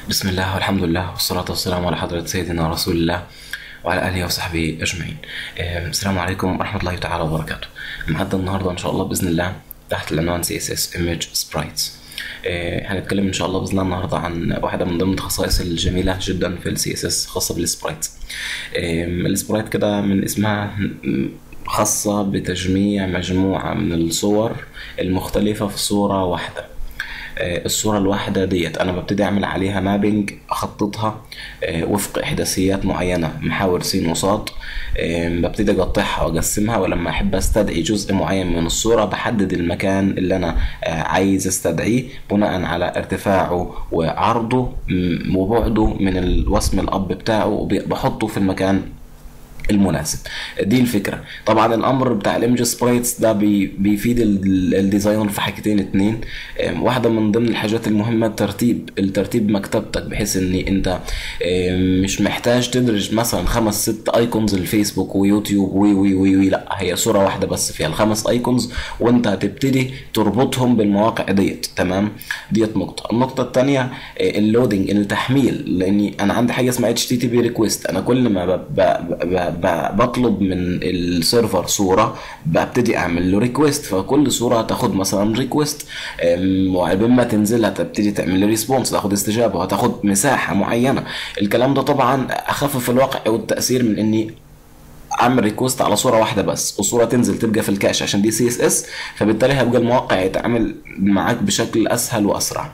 بسم الله والحمد لله والصلاة والسلام على حضرة سيدنا رسول الله وعلى آله وصحبه أجمعين آم، السلام عليكم ورحمة الله تعالى وبركاته معدة النهاردة إن شاء الله بإذن الله تحت العنوان CSS Image Sprites آه، هنتكلم إن شاء الله بإذن الله النهاردة عن واحدة من ضمن الخصائص الجميلة جدا في ال CSS خاصة بالسبرايت السبرايت كده من اسمها م- خاصة بتجميع مجموعة من الصور المختلفة في صورة واحدة آه، الصورة الواحدة ديت أنا ببتدي أعمل عليها مابينج أخططها آه، وفق إحداثيات معينة محاور س وصاد آه، ببتدي أقطعها وأقسمها ولما أحب أستدعي جزء معين من الصورة بحدد المكان اللي أنا آه، عايز أستدعيه بناء على ارتفاعه وعرضه م- وبعده من الوسم الأب بتاعه وبحطه في المكان المناسب دي الفكره طبعا الامر بتاع الايمج سبرايتس ده بي بيفيد ال- الديزاينر في حاجتين اتنين أم، واحده من ضمن الحاجات المهمه الترتيب الترتيب مكتبتك بحيث ان انت أم، مش محتاج تدرج مثلا خمس ست ايكونز الفيسبوك ويوتيوب وي وي وي, وي لا هي صوره واحده بس فيها الخمس ايكونز وانت هتبتدي تربطهم بالمواقع ديت تمام ديت نقطه النقطه الثانيه اللودنج التحميل لاني انا عندي حاجه اسمها اتش تي تي بي ريكويست انا كل ما ب ب ب ب بطلب من السيرفر صوره ببتدي اعمل له ريكويست فكل صوره هتاخد مثلا ريكويست وعقبال ما تنزل هتبتدي تعمل له ريسبونس تاخد استجابه وهتاخد مساحه معينه الكلام ده طبعا اخفف الواقع والتاثير من اني اعمل ريكوست على صوره واحده بس والصوره تنزل تبقى في الكاش عشان دي سي اس اس فبالتالي هيبقى الموقع يتعامل معاك بشكل اسهل واسرع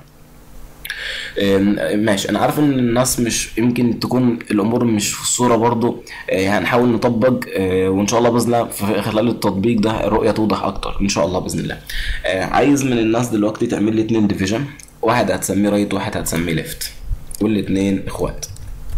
أم، ماشي انا عارف ان الناس مش يمكن تكون الامور مش في الصوره برضو أه، هنحاول نطبق أه، وان شاء الله باذن الله في خلال التطبيق ده الرؤيه توضح اكتر ان شاء الله باذن الله أه، عايز من الناس دلوقتي تعمل لي اتنين ديفيجن واحد هتسميه رايت واحد هتسميه ليفت والاتنين اخوات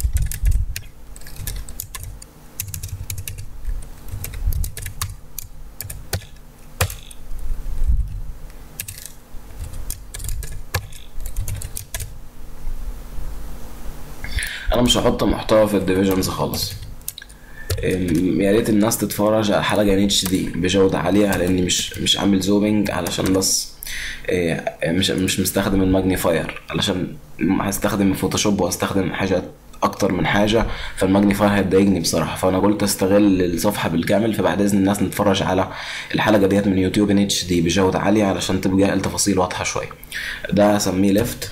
انا مش هحط محتوى في الديفيجنز خالص أم، يا ريت الناس تتفرج على حلقه ان اتش دي بجوده عاليه لاني مش مش عامل زومينج علشان بس إيه، مش مش مستخدم الماجنيفاير علشان هستخدم الفوتوشوب وهستخدم حاجات اكتر من حاجه فالماجنيفاير هيضايقني بصراحه فانا قلت استغل الصفحه بالكامل فبعد اذن الناس نتفرج على الحلقه ديت من يوتيوب ان اتش دي بجوده عاليه علشان تبقى التفاصيل واضحه شويه ده اسميه ليفت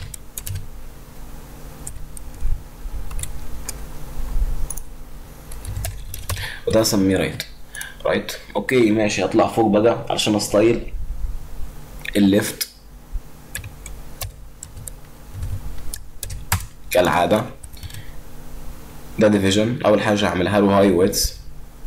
وده اسميه رايت رايت اوكي ماشي هطلع فوق بقى علشان استايل الليفت كالعادة ده ديفيجن أول حاجة هعملها له هاي ويتس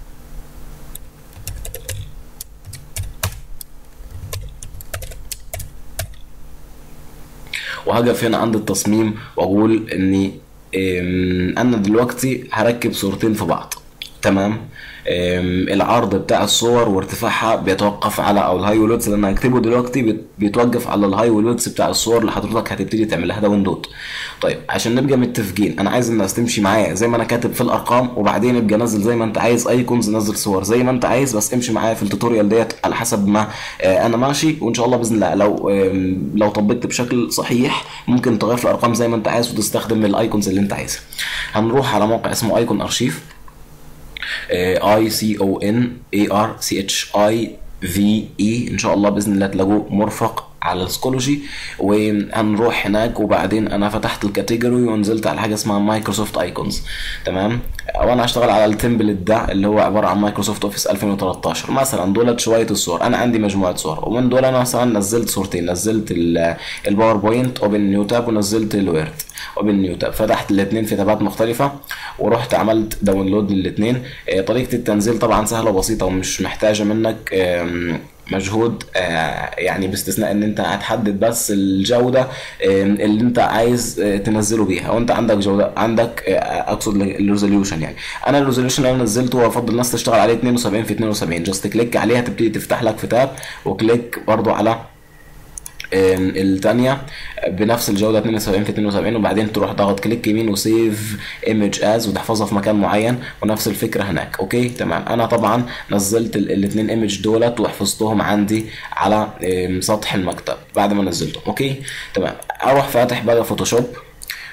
وهقف هنا عند التصميم واقول اني إم، انا دلوقتي هركب صورتين في بعض تمام أم، العرض بتاع الصور وارتفاعها بيتوقف على او الهاي والويدث اللي انا هكتبه دلوقتي بيت- بيتوقف على الهاي والويدث بتاع الصور اللي حضرتك هتبتدي تعمل لها داونلود طيب عشان نبقى متفقين انا عايز الناس تمشي معايا زي ما انا كاتب في الارقام وبعدين ابقى نزل زي ما انت عايز ايكونز نزل صور زي ما انت عايز بس امشي معايا في التوتوريال ديت على حسب ما آه، انا ماشي وان شاء الله باذن الله لو آم، لو طبقت بشكل صحيح ممكن تغير في الارقام زي ما انت عايز وتستخدم الايكونز اللي انت عايزها هنروح على موقع اسمه ايكون ارشيف اي سي او ان اي ار سي اتش اي في اي ان شاء الله باذن الله تلاقوه مرفق على السكولوجي وهنروح هناك وبعدين انا فتحت الكاتيجوري ونزلت على حاجه اسمها مايكروسوفت ايكونز تمام وانا هشتغل على التمبلت ده اللي هو عباره عن مايكروسوفت اوفيس 2013 مثلا دولت شويه الصور انا عندي مجموعه صور ومن دول انا مثلا نزلت صورتين نزلت ال- الباوربوينت اوبن نيو تاب ونزلت الويرد اوبن نيو تاب فتحت الاثنين في تابات مختلفه ورحت عملت داونلود للاثنين طريقه التنزيل طبعا سهله وبسيطه ومش محتاجه منك آم، مجهود آه، يعني باستثناء ان انت هتحدد بس الجوده آم، اللي انت عايز آه، تنزله بيها وانت عندك جوده عندك آه، اقصد الريزوليوشن يعني انا الريزوليوشن اللي انا نزلته وافضل الناس تشتغل عليه 72 في 72 جاست كليك عليها تبتدي تفتح لك في تاب وكليك برضو على آم، التانية بنفس الجودة 72 في 72 وبعدين تروح ضغط كليك يمين وسيف ايمج از وتحفظها في مكان معين ونفس الفكرة هناك اوكي تمام انا طبعا نزلت الاثنين ايمج دولت وحفظتهم عندي على آم، سطح المكتب بعد ما نزلتهم اوكي تمام اروح فاتح بقى فوتوشوب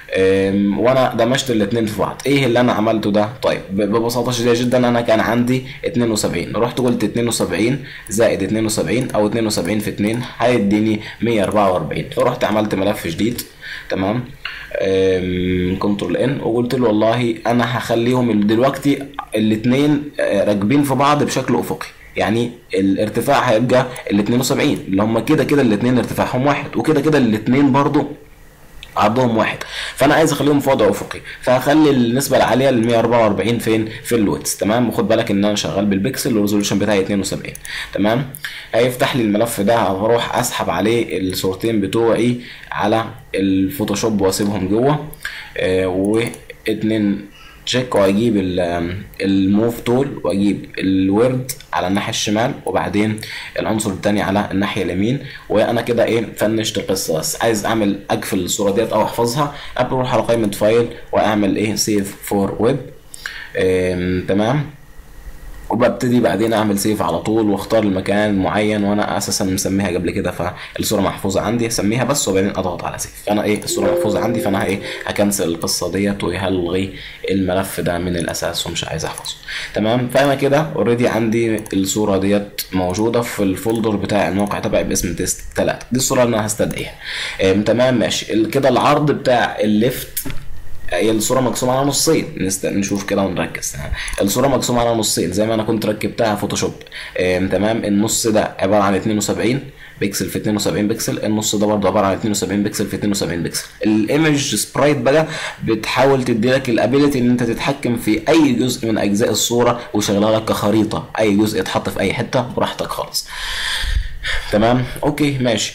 أم، وانا دمجت الاثنين في بعض ايه اللي انا عملته ده طيب ب- ببساطه شديده جدا انا كان عندي 72 رحت قلت 72 زائد 72 او 72 في 2 هيديني 144 فرحت عملت ملف جديد تمام كنترول ان وقلت له والله انا هخليهم دلوقتي الاثنين راكبين في بعض بشكل افقي يعني الارتفاع هيبقى ال 72 اللي هم كده كده الاثنين ارتفاعهم واحد وكده كده الاثنين برضو عرضهم واحد فانا عايز اخليهم في وضع افقي فهخلي النسبه العاليه لل 144 فين في الويتس تمام وخد بالك ان انا شغال بالبكسل والريزولوشن بتاعي 72 تمام هيفتح لي الملف ده هروح اسحب عليه الصورتين بتوعي على الفوتوشوب واسيبهم جوه آه واتنين تشيك واجيب ال- الموف تول واجيب الورد على الناحيه الشمال وبعدين العنصر الثاني على الناحيه اليمين وانا كده ايه فنشت القصه بس عايز اعمل اقفل الصوره ديت او احفظها اروح على قائمه فايل واعمل ايه سيف فور ويب تمام وببتدي بعدين اعمل سيف على طول واختار المكان معين وانا اساسا مسميها قبل كده فالصوره محفوظه عندي اسميها بس وبعدين اضغط على سيف فانا ايه الصوره محفوظه عندي فانا ايه هكنسل القصه ديت وهلغي الملف ده من الاساس ومش عايز احفظه تمام فانا كده اوريدي عندي الصوره ديت موجوده في الفولدر بتاع الموقع تبعي باسم تيست 3 دي الصوره اللي انا هستدعيها ام، تمام ماشي ال- كده العرض بتاع الليفت هي الصوره مقسومه على نصين نست... نشوف كده ونركز الصوره مقسومه على نصين زي ما انا كنت ركبتها فوتوشوب آم، تمام النص ده عباره عن 72 بكسل في 72 بكسل النص ده برضه عباره عن 72 بكسل في 72 بكسل الايمج سبرايت بقى بتحاول تدي لك الابيليتي ان انت تتحكم في اي جزء من اجزاء الصوره وشغلها لك كخريطه اي جزء يتحط في اي حته براحتك خالص تمام اوكي ماشي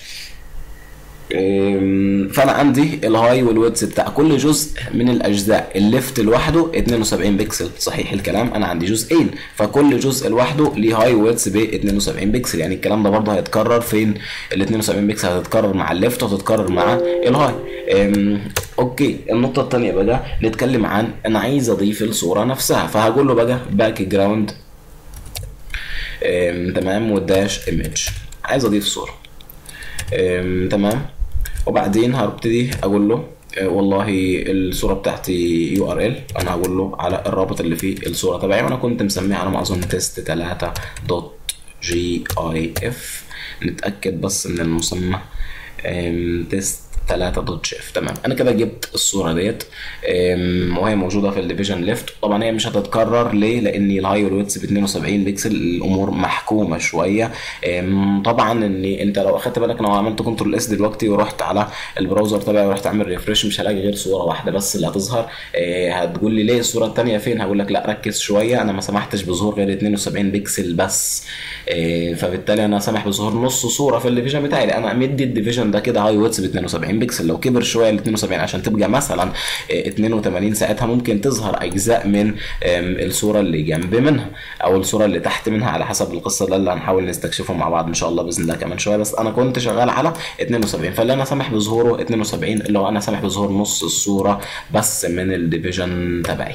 أم، فانا عندي الهاي والويدث بتاع كل جزء من الاجزاء الليفت لوحده 72 بكسل صحيح الكلام انا عندي جزئين فكل جزء لوحده ليه هاي ويدث ب 72 بكسل يعني الكلام ده برضه هيتكرر فين ال 72 بكسل هتتكرر مع الليفت وتتكرر مع الهاي أم، اوكي النقطه الثانيه بقى نتكلم عن انا عايز اضيف الصوره نفسها فهقول له بقى باك جراوند تمام والداش ايمج عايز اضيف صوره أم، تمام وبعدين هبتدي اقول له آه، والله الصوره بتاعتي يو ار ال انا هقول له على الرابط اللي فيه الصوره تبعي وانا كنت مسميها على ما اظن تيست 3 دوت جي اي اف نتاكد بس من المسمى أم، تيست 3 دوت جي اف تمام انا كده جبت الصوره ديت أم، وهي موجوده في الديفيجن ليفت طبعا هي مش هتتكرر ليه لان الهاي والويتس ب 72 بكسل الامور محكومه شويه أم، طبعا ان انت لو اخدت بالك لو عملت كنترول اس دلوقتي ورحت على البراوزر تبعي ورحت اعمل ريفرش مش هلاقي غير صوره واحده بس اللي هتظهر أه، هتقول لي ليه الصوره الثانيه فين هقول لك لا ركز شويه انا ما سمحتش بظهور غير 72 بكسل بس أه، فبالتالي انا سامح بظهور نص صوره في الديفيجن بتاعي لان انا مدي الديفيجن ده كده هاي ويتس ب 72 بكسل لو كبر شويه ل 72 عشان تبقى مثلا آه، 82 ساعتها ممكن تظهر اجزاء من آم، الصوره اللي جنب منها او الصوره اللي تحت منها على حسب القصه ده اللي هنحاول نستكشفه مع بعض ان شاء الله باذن الله كمان شويه بس انا كنت شغال على 72 فاللي انا سامح بظهوره 72 اللي هو انا سامح بظهور نص الصوره بس من الديفيجن تبعي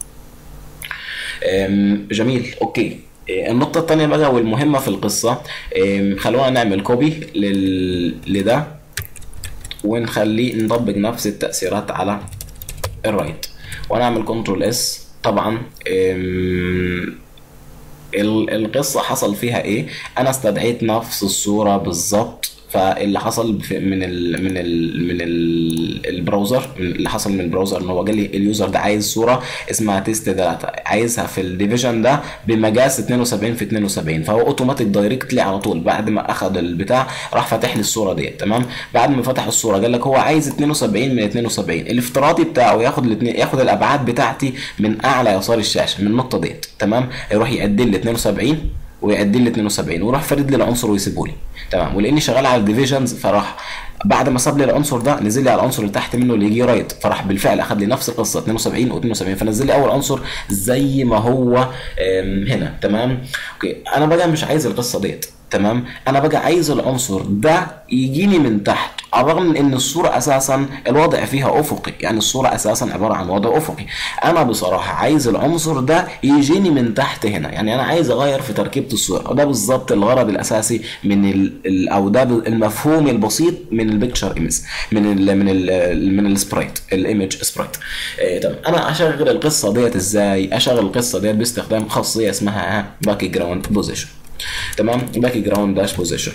أم، جميل اوكي إيه، النقطة التانية بقى والمهمة في القصة أم، خلونا نعمل كوبي لل... لده ونخليه نطبق نفس التأثيرات على الرايت وانا اعمل كنترول اس طبعا أم، ال- القصة حصل فيها ايه انا استدعيت نفس الصورة بالظبط فاللي حصل في من ال من ال من ال البراوزر اللي حصل من البراوزر ان هو قال لي اليوزر ده عايز صوره اسمها تيست داتا عايزها في الديفيجن ده بمقاس 72 في 72 فهو اوتوماتيك دايركتلي على طول بعد ما اخد البتاع راح فاتح لي الصوره ديت تمام بعد ما فتح الصوره قال لك هو عايز 72 من 72 الافتراضي بتاعه ياخد الاثنين ياخد الابعاد بتاعتي من اعلى يسار الشاشه من النقطه ديت تمام يروح يعدل لي 72 ويعدل لي 72 وراح فرد لي العنصر ويسيبه لي تمام ولاني شغال على الديفيجنز فراح بعد ما ساب لي العنصر ده نزل لي على العنصر اللي تحت منه اللي يجي رايت فراح بالفعل اخد لي نفس القصه 72 و72 فنزل لي اول عنصر زي ما هو آم، هنا تمام اوكي انا بقى مش عايز القصه ديت تمام انا بقى عايز العنصر ده يجيني من تحت على الرغم من ان الصوره اساسا الوضع فيها افقي يعني الصوره اساسا عباره عن وضع افقي انا بصراحه عايز العنصر ده يجيني من تحت هنا يعني انا عايز اغير في تركيبه الصوره وده بالظبط الغرض الاساسي من ال ال او ده المفهوم البسيط من البيكتشر ايمج من ال من ال من السبرايت الايمج سبرايت آه تمام انا اشغل القصه ديت ازاي اشغل القصه ديت باستخدام خاصيه اسمها باك جراوند بوزيشن تمام باك جراوند داش بوزيشن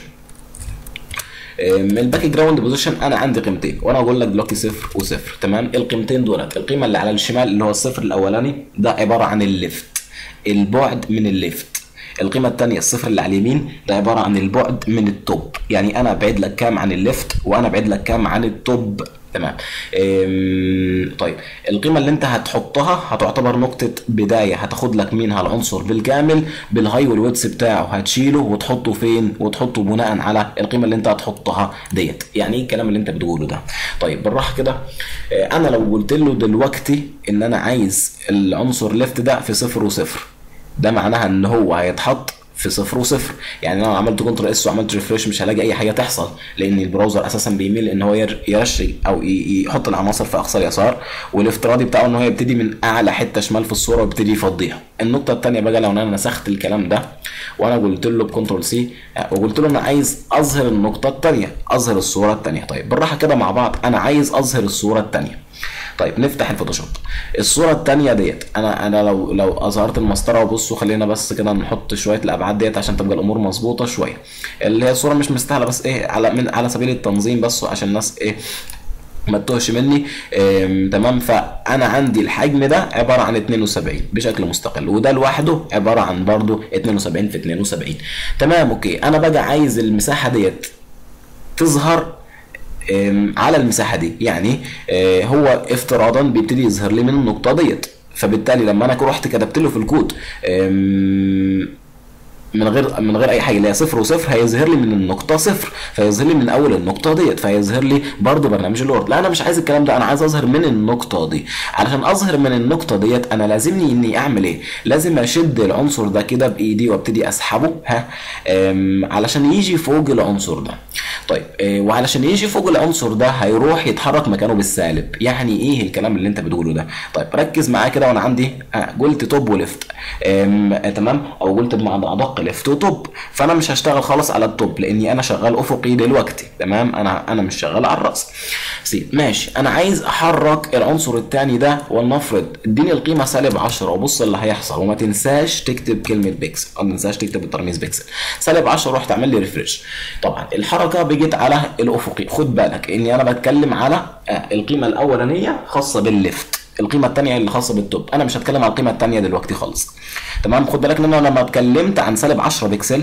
من الباك جراوند بوزيشن انا عندي قيمتين وانا اقول لك دلوقتي صفر وصفر تمام القيمتين دولت القيمه اللي على الشمال اللي هو الصفر الاولاني ده عباره عن الليفت البعد من الليفت القيمة الثانية الصفر اللي على اليمين ده عبارة عن البعد من التوب يعني أنا أبعد لك كام عن الليفت وأنا أبعد لك كام عن التوب تمام طيب القيمه اللي انت هتحطها هتعتبر نقطه بدايه هتاخد لك منها العنصر بالكامل بالهاي والويدث بتاعه هتشيله وتحطه فين وتحطه بناء على القيمه اللي انت هتحطها ديت يعني ايه الكلام اللي انت بتقوله ده طيب بالراحه كده انا لو قلت له دلوقتي ان انا عايز العنصر ليفت ده في صفر وصفر ده معناها ان هو هيتحط في صفر وصفر يعني انا لو عملت كنترول اس وعملت ريفريش مش هلاقي اي حاجه تحصل لان البراوزر اساسا بيميل ان هو يرشي او يحط العناصر في اقصى اليسار والافتراضي بتاعه ان هو يبتدي من اعلى حته شمال في الصوره ويبتدي يفضيها النقطه الثانيه بقى لو انا نسخت الكلام ده وانا قلت له بكنترول سي وقلت له انا عايز اظهر النقطه الثانيه اظهر الصوره الثانيه طيب بالراحه كده مع بعض انا عايز اظهر الصوره الثانيه طيب نفتح الفوتوشوب الصوره الثانيه ديت انا انا لو لو اظهرت المسطره وبصوا خلينا بس كده نحط شويه الابعاد ديت عشان تبقى الامور مظبوطه شويه اللي هي الصوره مش مستاهله بس ايه على من على سبيل التنظيم بس عشان الناس ايه ما تتوهش مني تمام فانا عندي الحجم ده عباره عن 72 بشكل مستقل وده لوحده عباره عن برضه 72 في 72 تمام اوكي انا بقى عايز المساحه ديت تظهر على المساحه دي يعني هو افتراضا بيبتدي يظهر لي من النقطه ديت فبالتالي لما انا رحت كتبت له في الكود من غير من غير اي حاجه اللي هي صفر وصفر هيظهر لي من النقطه صفر فيظهر لي من اول النقطه ديت فيظهر لي برضو برنامج الوورد لا انا مش عايز الكلام ده انا عايز اظهر من النقطه دي علشان اظهر من النقطه ديت انا لازمني اني اعمل ايه لازم اشد العنصر ده كده بايدي وابتدي اسحبه ها علشان يجي فوق العنصر ده طيب إيه وعلشان يجي فوق العنصر ده هيروح يتحرك مكانه بالسالب يعني ايه الكلام اللي انت بتقوله ده طيب ركز معايا كده وانا عندي آه قلت توب وليفت تمام او قلت بمعنى ادق ليفت وتوب فانا مش هشتغل خالص على التوب لاني انا شغال افقي دلوقتي تمام انا انا مش شغال على الراس سي ماشي انا عايز احرك العنصر الثاني ده ولنفرض اديني القيمه سالب 10 وبص اللي هيحصل وما تنساش تكتب كلمه بيكسل ما تنساش تكتب الترميز بيكسل سالب 10 روح تعمل لي ريفريش طبعا الحركه بيجت على الافقي خد بالك اني انا بتكلم على القيمه الاولانيه خاصه بالليفت القيمه الثانيه اللي خاصه بالتوب انا مش هتكلم على القيمه الثانيه دلوقتي خالص تمام خد بالك ان انا لما اتكلمت عن سالب 10 بكسل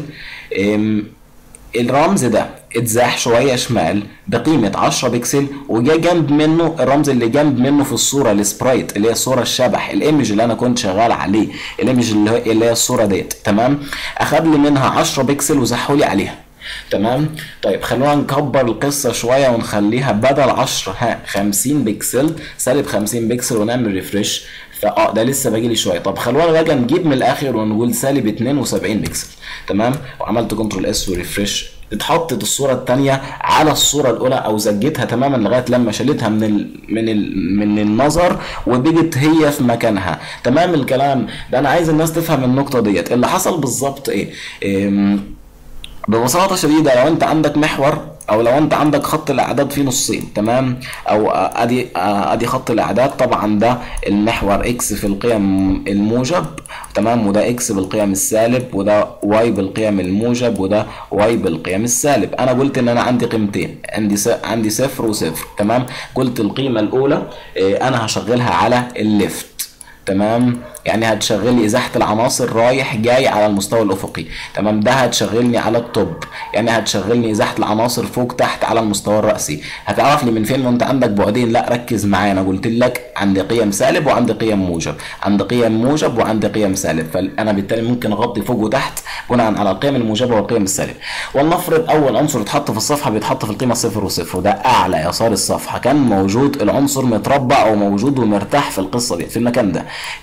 الرمز ده اتزاح شويه شمال بقيمه 10 بكسل وجا جنب منه الرمز اللي جنب منه في الصوره السبرايت اللي هي الصوره الشبح الايمج اللي انا كنت شغال عليه الايمج اللي هي, اللي هي الصوره ديت تمام اخد لي منها 10 بكسل وزحوا لي عليها تمام طيب خلونا نكبر القصه شويه ونخليها بدل 10 ها 50 بكسل سالب 50 بكسل ونعمل ريفريش فاه ده لسه باجي لي شويه طب خلونا بقى نجيب من الاخر ونقول سالب 72 بكسل تمام وعملت كنترول اس وريفريش اتحطت الصوره الثانيه على الصوره الاولى او زجتها تماما لغايه لما شالتها من ال من ال من النظر وبقت هي في مكانها تمام الكلام ده انا عايز الناس تفهم النقطه ديت اللي حصل بالظبط ايه, إيه ببساطه شديده لو انت عندك محور او لو انت عندك خط الاعداد فيه نصين تمام او ادي ادي خط الاعداد طبعا ده المحور اكس في القيم الموجب تمام وده اكس بالقيم السالب وده واي بالقيم الموجب وده واي بالقيم السالب انا قلت ان انا عندي قيمتين عندي س... عندي صفر وصفر تمام قلت القيمه الاولى اه انا هشغلها على الليفت تمام يعني هتشغل لي ازاحه العناصر رايح جاي على المستوى الافقي تمام ده هتشغلني على التوب يعني هتشغلني ازاحه العناصر فوق تحت على المستوى الراسي هتعرف لي من فين وانت عندك بعدين لا ركز معايا انا قلت لك عندي قيم سالب وعندي قيم موجب عندي قيم موجب وعندي قيم سالب فانا بالتالي ممكن اغطي فوق وتحت بناء على القيم الموجبه والقيم السالبه ولنفرض اول عنصر اتحط في الصفحه بيتحط في القيمه صفر وصفر وده اعلى يسار الصفحه كان موجود العنصر متربع او موجود ومرتاح في القصه دي في المكان ده يعني اوكي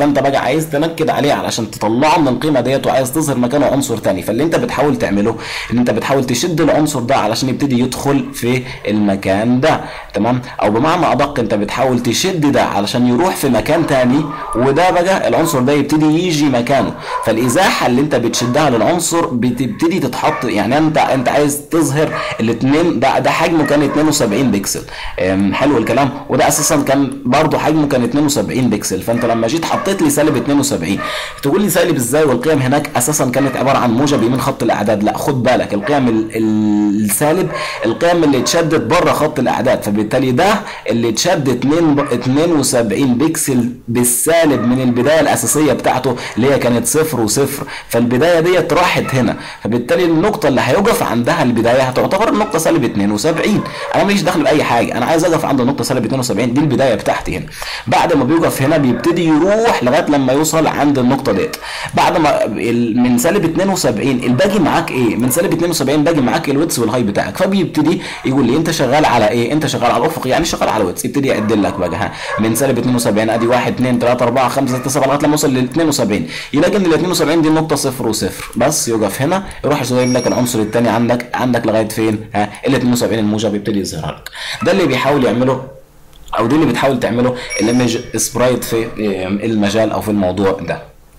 فانت بقى عايز تنكد عليه علشان تطلعه من القيمه ديت وعايز تظهر مكانه عنصر تاني فاللي انت بتحاول تعمله ان انت بتحاول تشد العنصر ده علشان يبتدي يدخل في المكان ده تمام او بمعنى ادق انت بتحاول تشد ده علشان يروح في مكان تاني وده بقى العنصر ده يبتدي يجي مكانه فالازاحه اللي انت بتشدها للعنصر بتبتدي تتحط يعني انت انت عايز تظهر الاثنين ده ده حجمه كان 72 بكسل أم، حلو الكلام وده اساسا كان برضه حجمه كان 72 بكسل فانت لما جيت حطيت لي سالب 72 تقول لي سالب ازاي والقيم هناك اساسا كانت عباره عن موجب يمين خط الاعداد لا خد بالك القيم ال- ال- السالب القيم اللي اتشدت بره خط الاعداد فبالتالي ده اللي اتشد 2 ب- 72 بكسل بالسالب من البدايه الاساسيه بتاعته اللي هي كانت صفر وصفر فالبدايه ديت راحت هنا فبالتالي النقطه اللي هيقف عندها البدايه هتعتبر النقطه سالب 72 انا ماليش دخل باي حاجه انا عايز اقف عند النقطه سالب 72 دي البدايه بتاعتي هنا بعد ما بيقف هنا بيبتدي يروح لغايه لما يوصل عند النقطه ديت بعد ما ال- من سالب 72 الباقي معاك ايه من سالب 72 باقي معاك الويتس والهاي بتاعك فبيبتدي يقول لي انت شغال على ايه انت شغال على الافق يعني شغال على ويتس يبتدي يعدل لك بقى ها من سالب 72 ادي 1 2 3 4 5 6 7 لغايه لما يوصل لل 72 يلاقي ان ال 72 دي النقطه صفر وصفر بس يقف هنا يروح يجيب لك العنصر الثاني عندك عندك لغايه فين ها ال 72 الموجب يبتدي يظهر لك ده اللي بيحاول يعمله او دي اللي بتحاول تعمله الايمج سبرايت في آه، المجال او في الموضوع ده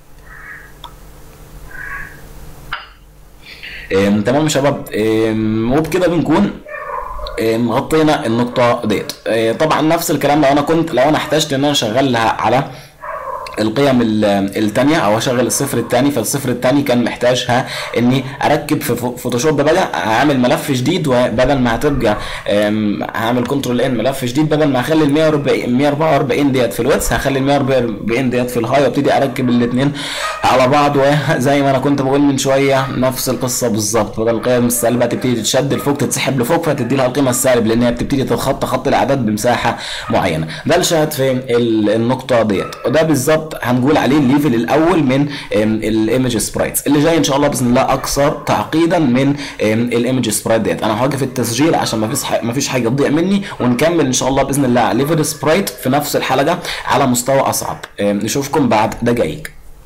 آم، تمام يا شباب آم، وبكده بنكون آم، غطينا النقطة ديت آه، طبعا نفس الكلام لو انا كنت لو انا احتجت ان انا اشغلها على القيم ال- التانية او اشغل الصفر التاني فالصفر التاني كان محتاجها اني اركب في فو- فوتوشوب بقى هعمل ملف جديد وبدل ما هتبقى أم، هعمل كنترول ان ملف جديد بدل ما اخلي ال 140 144 ديت في الواتس هخلي ال 144 ديت في الهاي وابتدي اركب الاثنين على بعض وزي ما انا كنت بقول من شويه نفس القصه بالظبط بدل القيم السالبه تبتدي تتشد لفوق تتسحب لفوق فتدي لها القيمه السالب لان هي بتبتدي تتخطى خط الاعداد بمساحه معينه ده الشاهد في ال- النقطه ديت وده بالظبط هنقول عليه الليفل الاول من الايمج سبرايتس اللي جاي ان شاء الله باذن الله اكثر تعقيدا من الايمج سبرايت ديت انا هوقف التسجيل عشان ما فيش ما فيش حاجه تضيع مني ونكمل ان شاء الله باذن الله على ليفل سبرايت في نفس الحلقه على مستوى اصعب أم، نشوفكم بعد دقائق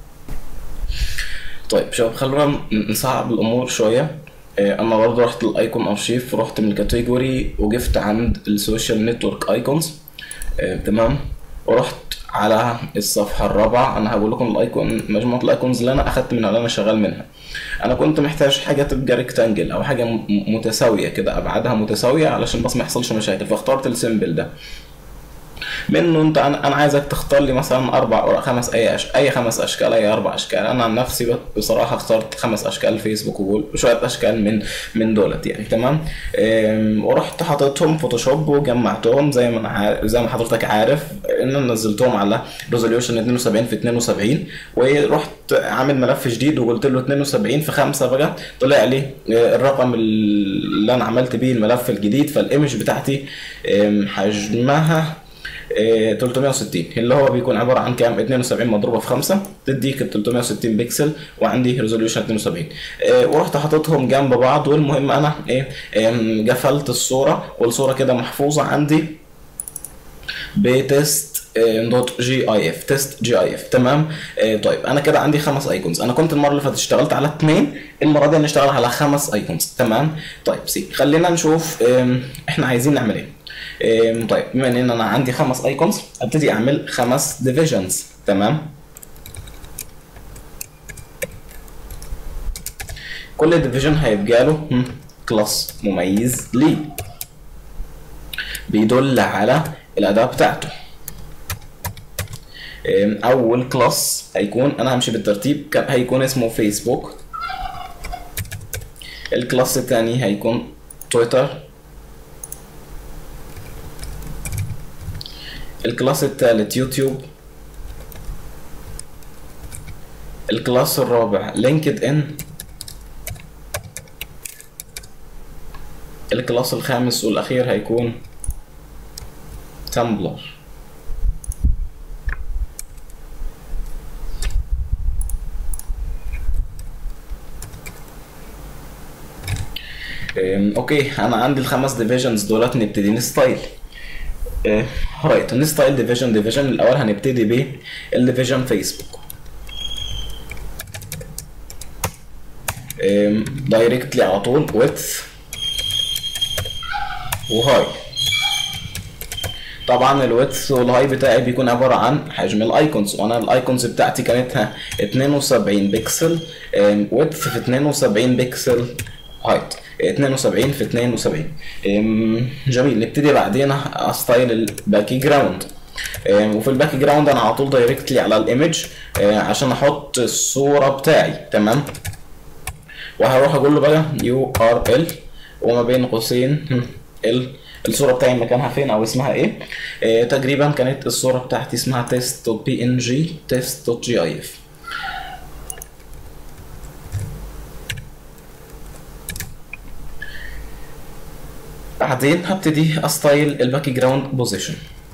طيب شباب خلونا نصعب الامور شويه آه، انا برضه رحت الايكون ارشيف رحت من الكاتيجوري وقفت عند السوشيال نتورك ايكونز تمام ورحت على الصفحه الرابعه انا هقول لكم الايكون مجموعه الايكونز اللي انا اخدت منها اللي انا شغال منها انا كنت محتاج حاجه تبقى ريكتانجل او حاجه م- متساويه كده ابعادها متساويه علشان بس ما يحصلش مشاكل فاخترت السيمبل ده منه انت انا انا عايزك تختار لي مثلا اربع او خمس اي أش... اي خمس اشكال اي اربع اشكال انا عن نفسي ب- بصراحه اخترت خمس اشكال فيسبوك وجول وشويه اشكال من من دولت يعني تمام ام، ورحت حاططهم فوتوشوب وجمعتهم زي ما انا عارف زي ما حضرتك عارف ان انا نزلتهم على ريزوليوشن 72 في 72 ورحت عامل ملف جديد وقلت له 72 في 5 بقى طلع لي اه، الرقم اللي انا عملت بيه الملف الجديد فالايمج بتاعتي ام، حجمها إيه، 360 اللي هو بيكون عباره عن كام 72 مضروبه في 5 تديك ال 360 بكسل وعندي ريزوليوشن 72 إيه، ورحت حاططهم جنب بعض والمهم انا ايه إيه، قفلت الصوره والصوره كده محفوظه عندي بتست دوت جي اي اف تيست جي اي اف تمام آه، طيب انا كده عندي خمس ايكونز انا كنت المره اللي فاتت اشتغلت على اثنين المره دي هنشتغل على خمس ايكونز تمام طيب سي خلينا نشوف آم، احنا عايزين نعمل ايه آم، طيب بما ان انا عندي خمس ايكونز ابتدي اعمل خمس ديفيجنز تمام كل ديفيجن هيبقى له كلاس مميز ليه بيدل على الاداه بتاعته أم، اول كلاس هيكون انا همشي بالترتيب كان هيكون اسمه فيسبوك الكلاس الثاني هيكون تويتر الكلاس الثالث يوتيوب الكلاس الرابع لينكد ان الكلاس الخامس والاخير هيكون تمبلر أم، اوكي انا عندي الخمس ديفيجنز دولت نبتدي نستايل رايت نستايل ديفيجن ديفيجن الاول هنبتدي ب الديفيجن فيسبوك دايركتلي على طول ويدث وهاي طبعا الويدث والهاي بتاعي بيكون عباره عن حجم الايكونز وانا الايكونز بتاعتي كانت 72 بكسل ويدث في 72 بكسل هايت 72 في 72 جميل نبتدي بعدين استايل الباك جراوند وفي الباك جراوند انا على طول دايركتلي على الايمج عشان احط الصوره بتاعي تمام وهروح اقول له بقى يو ار ال وما بين قوسين ال الصوره بتاعي مكانها فين او اسمها ايه آه تقريبا كانت الصوره بتاعتي اسمها تيست دوت بي ان جي تيست دوت جي اي اف بعدين هبتدي استايل الباك جراوند بوزيشن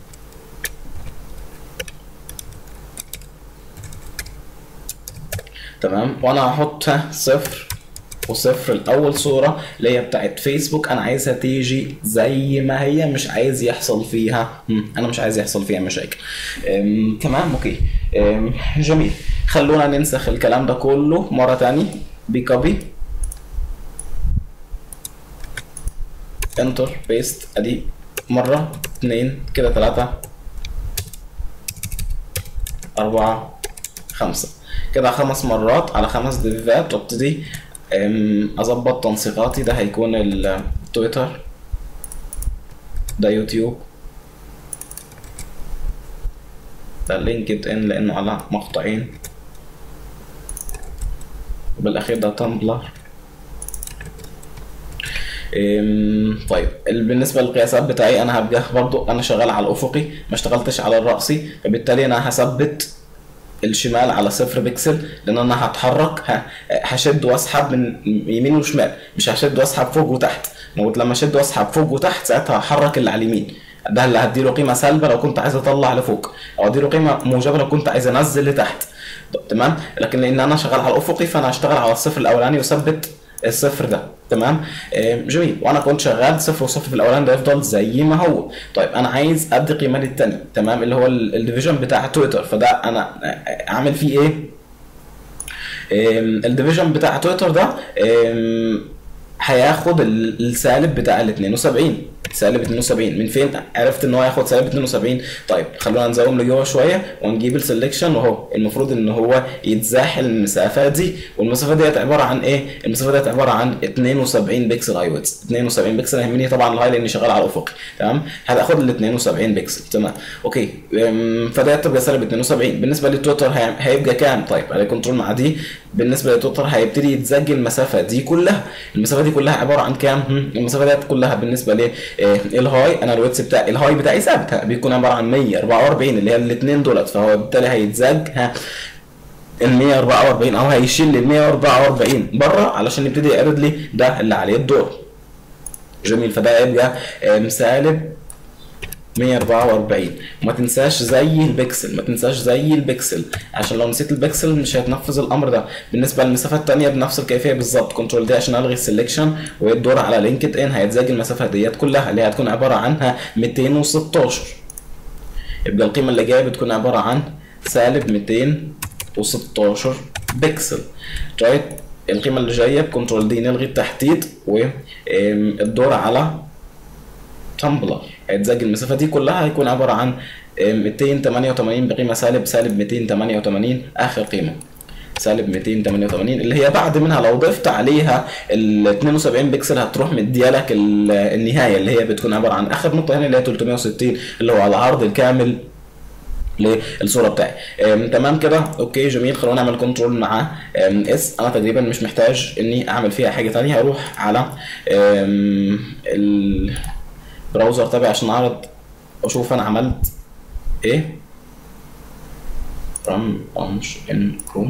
تمام وانا هحطها صفر وصفر الاول صوره اللي هي بتاعت فيسبوك انا عايزها تيجي زي ما هي مش عايز يحصل فيها انا مش عايز يحصل فيها مشاكل تمام اوكي أم جميل خلونا ننسخ الكلام ده كله مره تاني بكوبي انتر بيست ادي مره اتنين كده تلاته اربعه خمسه كده خمس مرات على خمس ديفات وابتدي اظبط تنسيقاتي ده هيكون التويتر ده يوتيوب ده لينكد ان لانه على مقطعين وبالاخير ده تمبلر طيب بالنسبه للقياسات بتاعي انا هبقى برضو انا شغال على الافقي ما اشتغلتش على الراسي فبالتالي انا هثبت الشمال على صفر بكسل لان انا هتحرك هشد واسحب من يمين وشمال مش هشد واسحب فوق وتحت موت لما اشد واسحب فوق وتحت ساعتها هحرك اللي على اليمين ده اللي هديله قيمه سالبه لو كنت عايز اطلع لفوق او اديله قيمه موجبه لو كنت عايز انزل لتحت تمام لكن لان انا شغال على الافقي فانا هشتغل على الصفر الاولاني واثبت الصفر ده تمام جميل وانا كنت شغال صفر وصفر في الاولاني ده يفضل زي ما هو طيب انا عايز ادي قيمه للتاني تمام اللي هو الديفيجن بتاع تويتر فده انا اعمل فيه ايه الديفيجن بتاع تويتر ده هياخد السالب بتاع ال 72 سالب 72 من فين عرفت ان هو هياخد سالب 72 طيب خلونا نزوم لجوه شويه ونجيب السلكشن وهو المفروض ان هو يتزاحل المسافات دي والمسافات ديت عباره عن ايه المسافات ديت عباره عن 72 بكسل هاي ويدز 72 بكسل يهمني طبعا الهاي لاني شغال على الافقي تمام هتاخد ال 72 بكسل تمام اوكي فديت تبقى سالب 72 بالنسبه للتويتر هيبقى كام طيب على كنترول مع دي بالنسبه للتويتر هيبتدي يتسجل المسافه دي كلها المسافه دي كلها عباره عن كام المسافه ديت كلها بالنسبه ل الهاي انا الويتس بتاعي الهاي بتاعي ثابت بيكون عباره عن 144 اللي هي الاثنين دولت فهو بالتالي هيتزج ها ال 144 او هيشيل ال 144 بره علشان يبتدي يعرض لي ده اللي عليه الدور جميل فده يبقى سالب 144 وما تنساش زي البكسل ما تنساش زي البكسل عشان لو نسيت البكسل مش هيتنفذ الامر ده بالنسبه للمسافات الثانيه بنفس الكيفيه بالظبط كنترول دي عشان الغي السلكشن والدور على لينكد ان هيتزاج المسافات ديت كلها اللي هتكون عباره عنها 216 يبقى القيمه اللي جايه بتكون عباره عن سالب 216 بكسل رايت القيمه اللي جايه بكنترول دي نلغي التحديد والدور على تمبلر هيتزاج المسافه دي كلها هيكون عباره عن 288 بقيمه سالب سالب 288 اخر قيمه سالب 288 اللي هي بعد منها لو ضفت عليها ال 72 بكسل هتروح مديالك النهايه اللي هي بتكون عباره عن اخر نقطه هنا اللي هي 360 اللي هو العرض الكامل للصوره بتاعي تمام كده اوكي جميل خلونا نعمل كنترول مع اس انا تقريبا مش محتاج اني اعمل فيها حاجه ثانيه هروح على البراوزر تبعي عشان اعرض اشوف انا عملت ايه from launch in chrome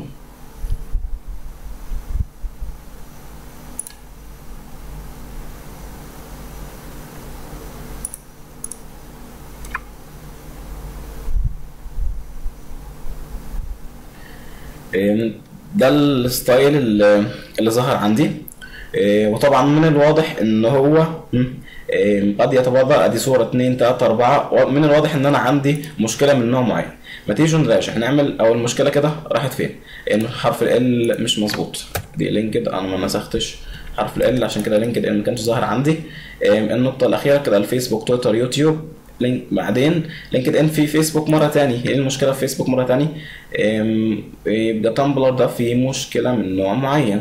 ده الستايل اللي, اللي ظهر عندي إيه، وطبعا من الواضح ان هو مم، إيه، قد يتبادر ادي صوره 2 3 4 ومن الواضح ان انا عندي مشكله من نوع معين ما تيجي نراجع نعمل او المشكله كده راحت فين ان حرف ال مش مظبوط دي لينكد انا ما مسختش حرف ال عشان كده لينكد ان ما كانش ظاهر عندي إيه، النقطه الاخيره كده الفيسبوك تويتر يوتيوب لينك بعدين لينكد ان في فيسبوك مره تاني ايه المشكله في فيسبوك مره تاني أم، يبقى تمبلر ده فيه مشكله من نوع معين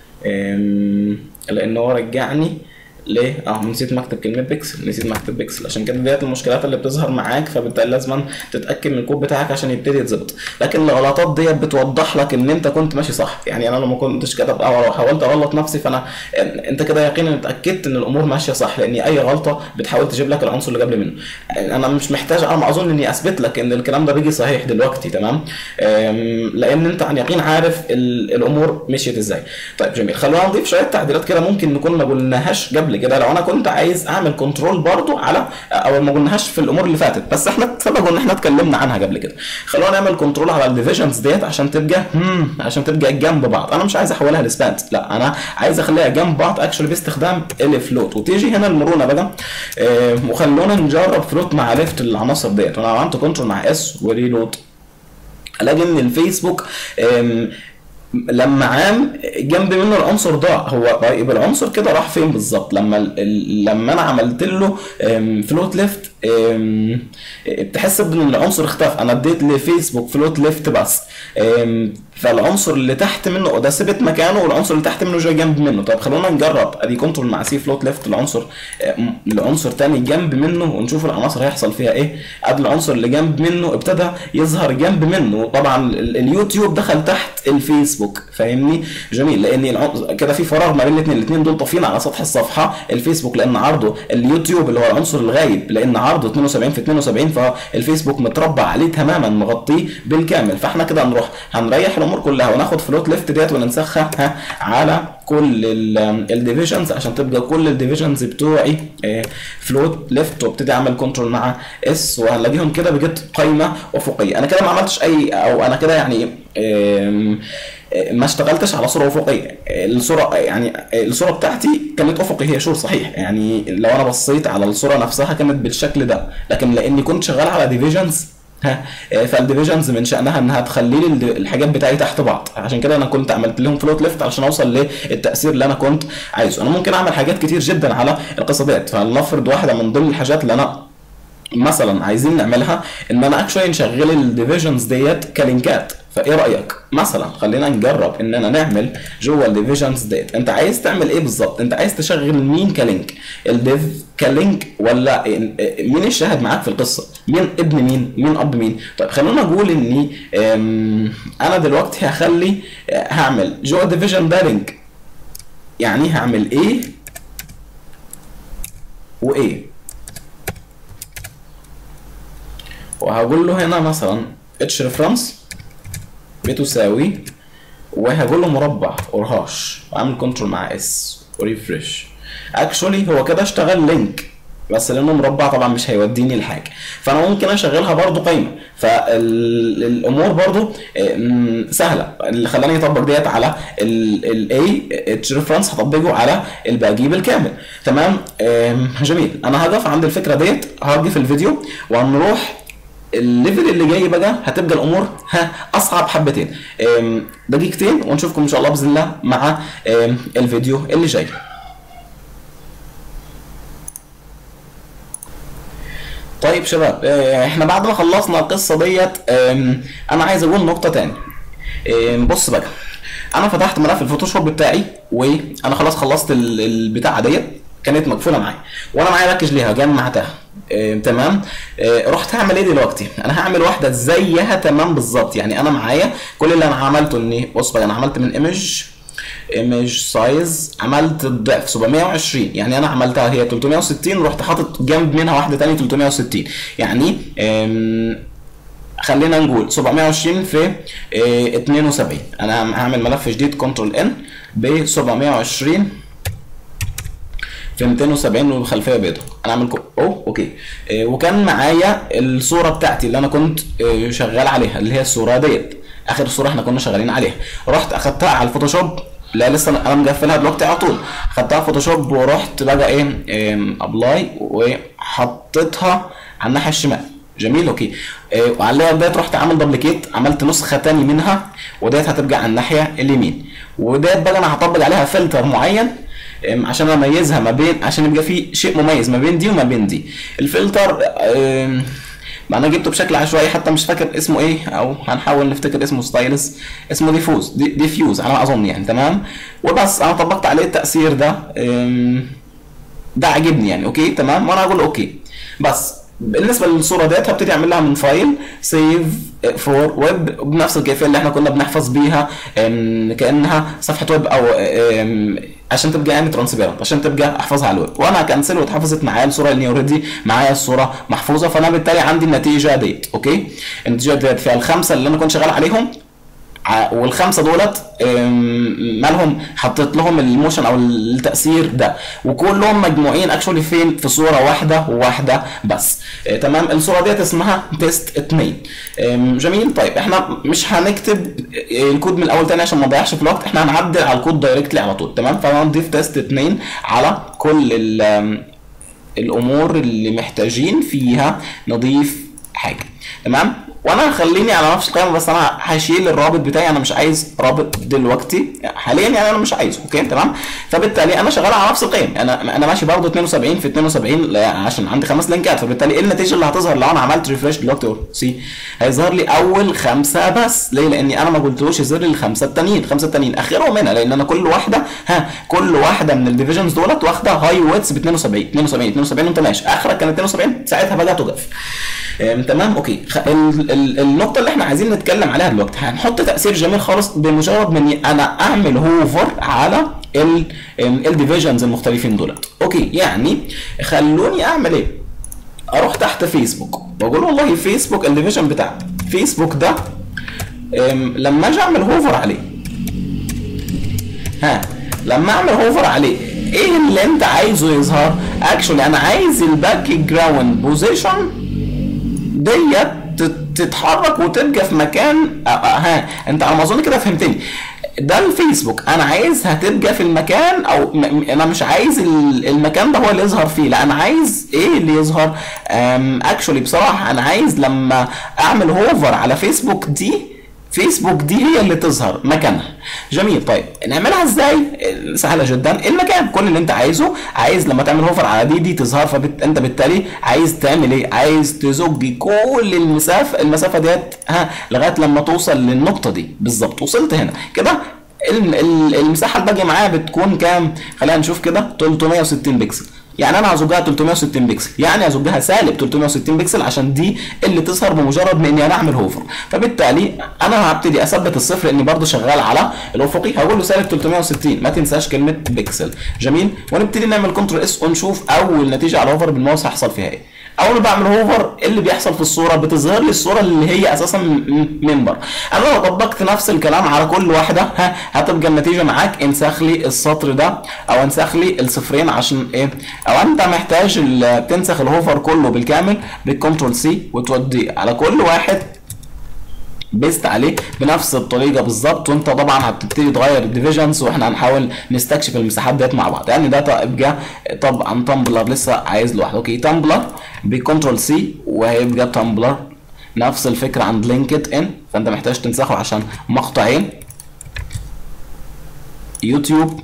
أم، لان هو رجعني ليه؟ اه نسيت مكتب كلمة بيكسل، نسيت مكتب بيكسل، عشان كده ديت المشكلات اللي بتظهر معاك فبالتالي لازم تتأكد من الكود بتاعك عشان يبتدي يتظبط، لكن الغلطات ديت بتوضح لك ان انت كنت ماشي صح، يعني انا لو ما كنتش كاتب او لو حاولت اغلط نفسي فانا انت كده يقينا اتأكدت ان الامور ماشية صح، لان اي غلطة بتحاول تجيب لك العنصر اللي قبل منه. انا مش محتاج انا اظن اني اثبت لك ان الكلام ده بيجي صحيح دلوقتي تمام؟ أم، لان انت عن يقين عارف ال- الامور مشيت ازاي. طيب جميل، خلونا نضيف شوية تعديلات كده ممكن نكون ما قلناهاش قبل كده لو انا كنت عايز اعمل كنترول برضو على او ما قلناهاش في الامور اللي فاتت بس احنا سبق ان احنا اتكلمنا عنها قبل كده خلونا نعمل كنترول على الديفيجنز ديت عشان تبقى هم عشان تبقى جنب بعض انا مش عايز احولها لسبانت لا انا عايز اخليها جنب بعض اكشولي باستخدام الفلوت وتيجي هنا المرونه بقى آه، وخلونا نجرب فلوت مع ليفت العناصر ديت وانا عملت كنترول مع اس وريلود الاقي ان الفيسبوك آم، لما عام جنب منه العنصر ضاع هو طيب العنصر كده راح فين بالظبط لما ال- ال- لما انا عملت له فلوت ليفت بتحس ان العنصر اختفى انا اديت لفيسبوك فلوت ليفت بس أم، فالعنصر اللي تحت منه ده ثبت مكانه والعنصر اللي تحت منه جاي جنب منه طب خلونا نجرب ادي كنترول مع سي فلوت ليفت العنصر أم، العنصر تاني جنب منه ونشوف العناصر هيحصل فيها ايه ادي العنصر اللي جنب منه ابتدى يظهر جنب منه طبعا ال- اليوتيوب دخل تحت الفيسبوك فاهمني جميل لان العنصر كده في فراغ ما بين الاثنين الاثنين دول طافين على سطح الصفحه الفيسبوك لان عرضه اليوتيوب اللي هو العنصر الغايب لان عرضه 72 في 72 فالفيسبوك متربع عليه تماما مغطيه بالكامل فاحنا كده هنروح هنريح الامور كلها وناخد فلوت ليفت ديت وننسخها ها، على كل الديفيجنز عشان تبقى كل الديفيجنز بتوعي فلوت ليفت وابتدي اعمل كنترول مع اس وهنلاقيهم كده بجد قايمه افقيه انا كده ما عملتش اي او انا كده يعني آم، آه، ما اشتغلتش على صوره افقيه الصوره يعني الصوره بتاعتي كانت افقي هي شور صحيح يعني لو انا بصيت على الصوره نفسها كانت بالشكل ده لكن لاني كنت شغال على ديفيجنز ها آه، فالديفيجنز من شانها انها تخلي لي الد- الحاجات بتاعتي تحت بعض عشان كده انا كنت عملت لهم فلوت ليفت عشان اوصل للتاثير اللي انا كنت عايزه انا ممكن اعمل حاجات كتير جدا على القصه ديت فلنفرض واحده من ضمن الحاجات اللي انا مثلا عايزين نعملها ان انا اكشولي نشغل الديفيجنز ديت كلينكات فايه رايك مثلا خلينا نجرب اننا نعمل جوه الديفيجنز ديت انت عايز تعمل ايه بالظبط انت عايز تشغل مين كلينك الديف كلينك ولا مين الشاهد معاك في القصه مين ابن مين مين اب مين طيب خلونا نقول اني ام، انا دلوقتي هخلي هعمل جوه الديفيجن ده لينك يعني هعمل ايه وايه وهقول له هنا مثلا اتش ريفرنس بتساوي وهقول له مربع اور هاش واعمل كنترول مع اس وريفرش اكشولي هو كده اشتغل لينك بس لانه مربع طبعا مش هيوديني لحاجه فانا ممكن اشغلها برضو قايمه فالامور برضو آم، سهله اللي خلاني اطبق ديت على الاي اتش ريفرنس هطبقه على الباقي بالكامل تمام آم، جميل انا هقف عند الفكره ديت هوقف الفيديو وهنروح الليفل اللي جاي بقى هتبقى الامور ها اصعب حبتين آم، دقيقتين ونشوفكم ان شاء الله باذن الله مع آم، الفيديو اللي جاي طيب شباب آه، احنا بعد ما خلصنا القصه ديت آم، انا عايز اقول نقطه تاني آم، بص بقى انا فتحت ملف الفوتوشوب بتاعي وانا خلاص خلصت ال- البتاعه ديت كانت مقفوله معايا وانا معايا باكج ليها جمعتها آه، تمام آه، رحت هعمل ايه دلوقتي انا هعمل واحده زيها تمام بالظبط يعني انا معايا كل اللي انا عملته اني بص بقى انا عملت من ايمج ايمج سايز عملت الضعف 720 يعني انا عملتها هي 360 رحت حاطط جنب منها واحده تانية 360 يعني آم، خلينا نقول 720 في آه، 72 انا هعمل ملف جديد كنترول ان ب 720 في 270 والخلفيه بيضاء انا اعمل كو اوه اوكي إيه وكان معايا الصوره بتاعتي اللي انا كنت إيه شغال عليها اللي هي الصوره ديت اخر صوره احنا كنا شغالين عليها رحت اخدتها على الفوتوشوب لا لسه انا مقفلها دلوقتي على طول خدتها فوتوشوب ورحت بقى ايه ابلاي وحطيتها على الناحيه الشمال جميل اوكي إيه وعليها ديت رحت عامل دبليكيت عملت نسخه تاني منها وديت هترجع على الناحيه اليمين وديت بقى انا هطبق عليها فلتر معين إيه عشان اميزها ما بين عشان يبقى في شيء مميز ما بين دي وما بين دي الفلتر إيه ما انا جبته بشكل عشوائي حتى مش فاكر اسمه ايه او هنحاول نفتكر اسمه ستايلس اسمه ديفوز دي ديفيوز على ما اظن يعني تمام وبس انا طبقت عليه التاثير ده ده عجبني يعني اوكي تمام وانا اقول اوكي بس بالنسبه للصوره ديت هبتدي اعمل لها من فايل سيف فور ويب بنفس الكيفيه اللي احنا كنا بنحفظ بيها كانها صفحه ويب او عشان تبقى يعني ترانسبيرنت عشان تبقى احفظها على الويب وانا كنسل واتحفظت معايا الصوره اللي اوريدي معايا الصوره محفوظه فانا بالتالي عندي النتيجه ديت اوكي النتيجه ديت فيها الخمسه اللي انا كنت شغال عليهم والخمسه دولت مالهم حطيت لهم الموشن او التاثير ده وكلهم مجموعين اكشولي فين في صوره واحده وواحده بس تمام الصوره ديت اسمها تيست 2 جميل طيب احنا مش هنكتب الكود من الاول تاني عشان ما نضيعش في الوقت احنا هنعدل على الكود دايركتلي على طول تمام فهنضيف تيست 2 على كل الامور اللي محتاجين فيها نضيف حاجه تمام وانا خليني على نفس القائمه بس انا هشيل الرابط بتاعي انا مش عايز رابط دلوقتي حاليا يعني انا مش عايزه اوكي تمام فبالتالي انا شغال على نفس القيم انا انا ماشي برضه 72 في 72 عشان عندي خمس لينكات فبالتالي ايه النتيجه اللي هتظهر لو انا عملت ريفرش دلوقتي سي هيظهر لي اول خمسه بس ليه لاني انا ما قلتلوش يظهر لي الخمسه التانيين الخمسه التانيين اخرهم هنا لان انا كل واحده ها كل واحده من الديفيجنز دولت واخده هاي ويتس ب 72 72 72 وانت ماشي اخرك كانت 72 ساعتها بقى تقف تمام اوكي النقطه اللي احنا عايزين نتكلم عليها دلوقتي هنحط تاثير جميل خالص بمجرد من انا اعمل هوفر على الديفيجنز المختلفين دولت اوكي يعني خلوني اعمل ايه اروح تحت فيسبوك واقول والله فيسبوك الديفيجن بتاع فيسبوك ده لما اجي اعمل هوفر عليه ها لما اعمل هوفر عليه ايه اللي انت عايزه يظهر اكشولي انا عايز الباك جراوند بوزيشن ديت تتحرك وتبقى في مكان ها انت على ما اظن كده فهمتني ده الفيسبوك انا عايزها تبقى في المكان او انا مش عايز المكان ده هو اللي يظهر فيه لا انا عايز ايه اللي يظهر اكشولي بصراحه انا عايز لما اعمل هوفر على فيسبوك دي فيسبوك دي هي اللي تظهر مكانها جميل طيب نعملها ازاي سهله جدا المكان كل اللي انت عايزه عايز لما تعمل هوفر على دي دي تظهر فانت بالتالي عايز تعمل ايه عايز تزج كل المسافه المسافه ديت ها لغايه لما توصل للنقطه دي بالظبط وصلت هنا كده المساحه الباقيه معايا بتكون كام خلينا نشوف كده 360 بكسل يعني انا هزجها 360 بكسل يعني هزجها سالب 360 بكسل عشان دي اللي تظهر بمجرد ما اني انا اعمل هوفر فبالتالي انا هبتدي اثبت الصفر اني برضو شغال على الافقي هقول له سالب 360 ما تنساش كلمه بكسل جميل ونبتدي نعمل كنترول اس ونشوف اول نتيجه على الهوفر بالماوس هيحصل فيها ايه اول ما بعمل هوفر اللي بيحصل في الصوره بتظهر لي الصوره اللي هي اساسا منبر انا لو طبقت نفس الكلام على كل واحده ها هتبقى النتيجه معاك انسخ لي السطر ده او انسخ لي الصفرين عشان ايه او انت محتاج تنسخ الهوفر كله بالكامل بالكنترول سي وتوديه على كل واحد بيست عليه بنفس الطريقه بالظبط وانت طبعا هتبتدي تغير الديفيجنز واحنا هنحاول نستكشف المساحات ديت مع بعض يعني ده يبقى طبعا تمبلر لسه عايز لوحده اوكي تمبلر بكنترول سي وهيبقى تمبلر نفس الفكره عند لينكد ان فانت محتاج تنسخه عشان مقطعين يوتيوب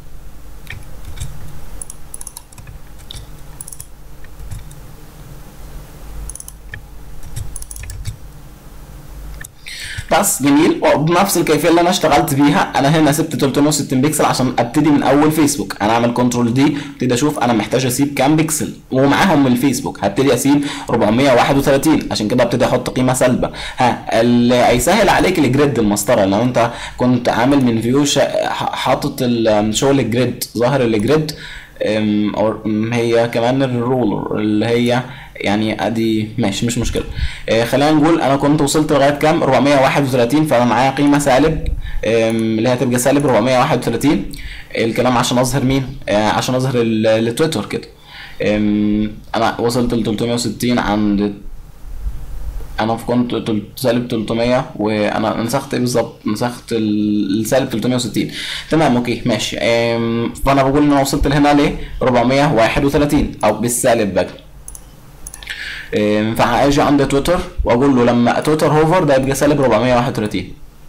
بس جميل وبنفس الكيفيه اللي انا اشتغلت بيها انا هنا سبت 360 بكسل عشان ابتدي من اول فيسبوك انا اعمل كنترول دي ابتدي اشوف انا محتاج اسيب كام بكسل ومعاهم من الفيسبوك هبتدي اسيب 431 عشان كده ابتدي احط قيمه سالبه ها اللي هيسهل عليك الجريد المسطره لو انت كنت عامل من فيو حاطط الشغل الجريد ظاهر الجريد او هي كمان الرولر اللي هي يعني ادي ماشي مش مشكله آه خلينا نقول انا كنت وصلت لغايه كام 431 فانا معايا قيمه سالب اللي هتبقى سالب 431 الكلام عشان اظهر مين آه عشان اظهر التويتر كده انا وصلت ل 360 عند انا كنت تل- سالب 300 وانا نسخت ايه بالظبط نسخت ال- السالب 360 تمام اوكي ماشي أم، فانا بقول ان انا وصلت لهنا ليه 431 او بالسالب بقى أم، فهاجي عند تويتر واقول له لما تويتر هوفر ده يبقى سالب 431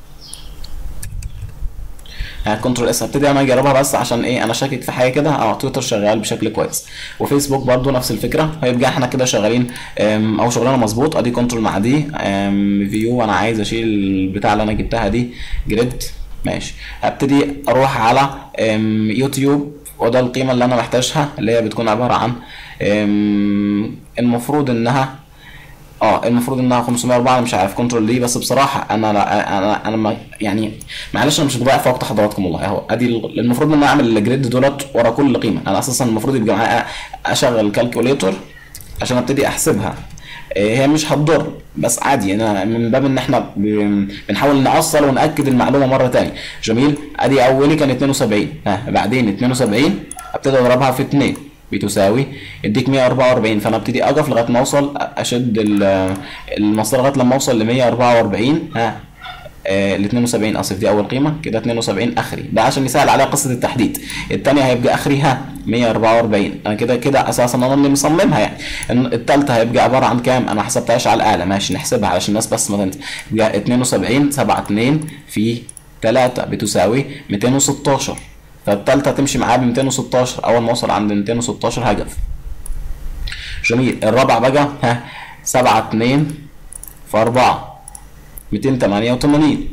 كنترول اس هبتدي انا اجربها بس عشان ايه انا شاكك في حاجه كده اه تويتر شغال بشكل كويس وفيسبوك برضو نفس الفكره هيبقى احنا كده شغالين أم، او شغلنا مظبوط ادي كنترول مع دي أم، فيو انا عايز اشيل البتاع اللي انا جبتها دي جريد ماشي هبتدي اروح على أم، يوتيوب وده القيمه اللي انا محتاجها اللي هي بتكون عباره عن أم، المفروض انها اه المفروض انها 504 انا مش عارف كنترول ليه بس بصراحه انا لا انا انا ما يعني معلش انا مش بضيع في وقت حضراتكم والله اهو ادي ال- المفروض ان انا اعمل الجريد دولت ورا كل قيمه انا اساسا المفروض يبقى معايا اشغل الكالكوليتور عشان ابتدي احسبها إيه، هي مش هتضر بس عادي انا من باب ان احنا ب- بنحاول نأصل ونأكد المعلومه مره تانية جميل ادي اولي كان 72 ها بعدين 72 ابتدي اضربها في 2 بتساوي اديك 144 فانا ابتدي اقف لغايه ما اوصل اشد ال- المسطره لغايه لما اوصل ل 144 ها ال 72 اسف دي اول قيمه كده 72 اخري ده عشان يسهل عليها قصه التحديد الثانيه هيبقى اخرها 144 انا كده كده اساسا انا اللي مصممها يعني إن الثالثه هيبقى عباره عن كام انا ما حسبتهاش على الاله ماشي نحسبها علشان الناس بس ما تنسى يبقى 72 7 2 في 3 بتساوي 216 فالثالثه هتمشي معاها ب 216 اول ما اوصل عند 216 هقف جميل الرابع بقى ها 7 2 في 4 288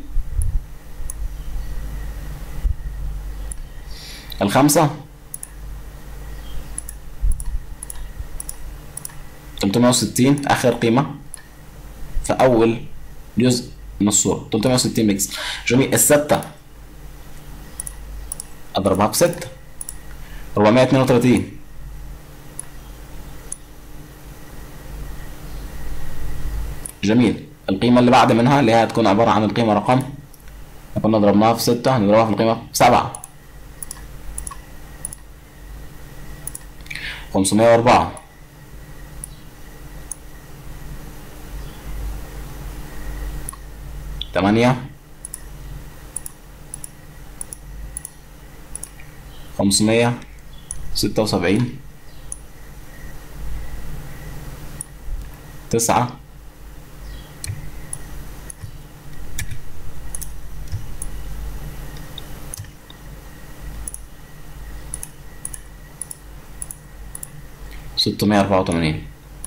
الخمسة 360 آخر قيمة في أول جزء من الصورة 360 بكسل جميل الستة أضربها بستة 432 جميل القيمة اللي بعد منها اللي هي هتكون عبارة عن القيمة رقم كنا ضربناها في ستة هنضربها في القيمة سبعة خمسمية وأربعة تمانية خمسمية ستة وسبعين تسعة ستمية أربعة وتمانين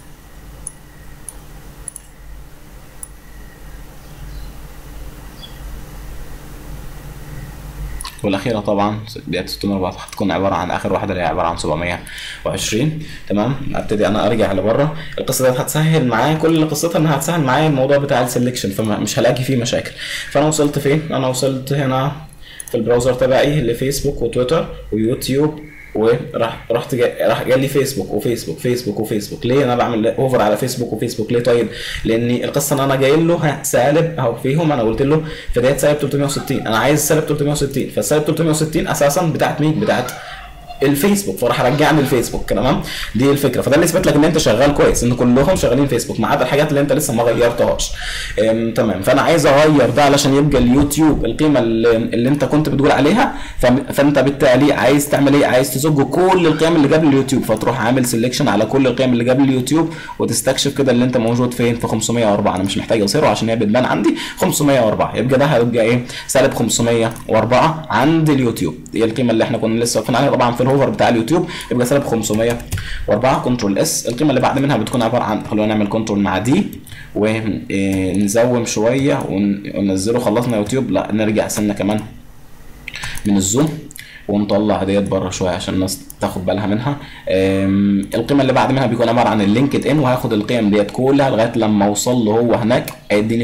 والاخيره طبعا ديت 604 هتكون عباره عن اخر واحده اللي هي عباره عن 720 تمام ابتدي انا ارجع لبره القصه ديت هتسهل معايا كل قصتها انها هتسهل معايا الموضوع بتاع السلكشن فمش هلاقي فيه مشاكل فانا وصلت فين انا وصلت هنا في البراوزر تبعي لفيسبوك وتويتر ويوتيوب وراح رحت جا... راح جالي لي فيسبوك وفيسبوك فيسبوك وفيسبوك ليه انا بعمل اوفر على فيسبوك وفيسبوك ليه طيب لان القصه ان انا جاي له ها سالب اهو فيهم انا قلت له في ديت سالب 360 انا عايز سالب 360 فالسالب 360 اساسا بتاعت مين بتاعت الفيسبوك فراح رجعني الفيسبوك تمام دي الفكره فده اللي يثبت لك ان انت شغال كويس ان كلهم شغالين فيسبوك ما عدا الحاجات اللي انت لسه ما غيرتهاش أم، تمام فانا عايز اغير ده علشان يبقى اليوتيوب القيمه اللي, اللي انت كنت بتقول عليها فم- فانت بالتالي عايز تعمل ايه عايز تزج كل القيم اللي قبل اليوتيوب فتروح عامل سيلكشن على كل القيم اللي قبل اليوتيوب وتستكشف كده اللي انت موجود فين في 504 انا مش محتاج اصيره عشان هي بتبان عندي 504 يبقى ده هيبقى ايه سالب 504 عند اليوتيوب دي القيمه اللي احنا كنا لسه واقفين عليها طبعا في الهوفر بتاع اليوتيوب يبقى سالب 504 كنترول اس القيمه اللي بعد منها بتكون عباره عن خلونا نعمل كنترول مع دي ونزوم شويه ون- وننزله خلصنا يوتيوب لا نرجع سنه كمان من الزوم ونطلع ديت بره شويه عشان الناس تاخد بالها منها أم، القيمه اللي بعد منها بيكون عباره عن اللينكد ان وهاخد القيم ديت كلها لغايه لما اوصل له هو هناك هيديني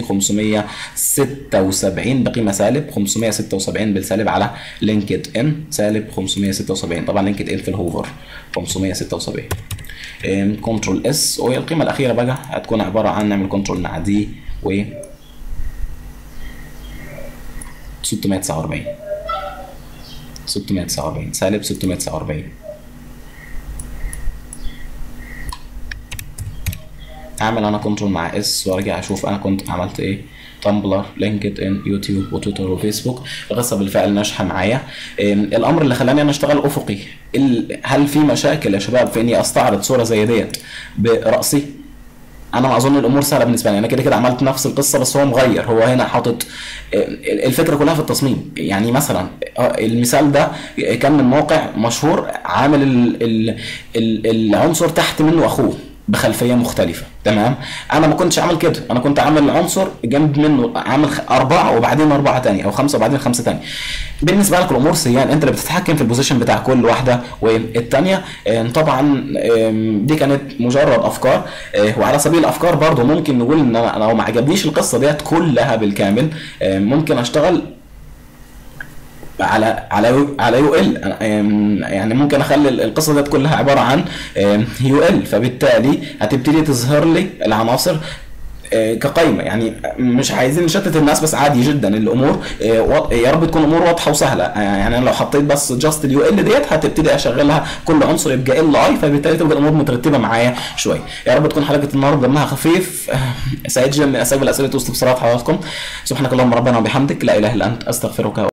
576 بقيمه سالب 576 بالسالب على لينكد ان سالب 576 طبعا لينكد ان في الهوفر 576 كنترول اس والقيمه الاخيره بقى هتكون عباره عن نعمل كنترول مع دي و 649 649 سالب 649 اعمل انا كنترول مع اس وارجع اشوف انا كنت عملت ايه تمبلر لينكد ان يوتيوب وتويتر وفيسبوك القصه بالفعل ناجحه معايا أم، الامر اللي خلاني انا اشتغل افقي ال- هل في مشاكل يا شباب في اني استعرض صوره زي ديت براسي انا ما اظن الامور سهله بالنسبه لي انا كده كده عملت نفس القصه بس هو مغير هو هنا حاطط الفكره كلها في التصميم يعني مثلا المثال ده كان من موقع مشهور عامل ال ال ال العنصر تحت منه اخوه بخلفيه مختلفه تمام انا ما كنتش عامل كده انا كنت عامل عنصر جنب منه عامل خ- اربعه وبعدين اربعه تاني او خمسه وبعدين خمسه تاني بالنسبه لك الامور سيان انت اللي بتتحكم في البوزيشن بتاع كل واحده والتانيه آم، طبعا آم، دي كانت مجرد افكار آه، وعلى سبيل الافكار برضو ممكن نقول ان انا لو ما عجبنيش القصه ديت كلها بالكامل آم، ممكن اشتغل على على يو على يو ال يعني ممكن اخلي القصه ديت كلها عباره عن يو ال فبالتالي هتبتدي تظهر لي العناصر آه، كقائمه يعني مش عايزين نشتت الناس بس عادي جدا الامور آه، واض- يا رب تكون الامور واضحه وسهله آه، يعني انا لو حطيت بس جاست اليو ال ديت هتبتدي اشغلها كل عنصر يبقى ال اي فبالتالي تبقى الامور مترتبه معايا شويه يا رب تكون حلقه النهارده دمها خفيف آه، سعيد جدا اني استقبل اسئله واستفسارات حضراتكم سبحانك اللهم ربنا وبحمدك لا اله الا انت استغفرك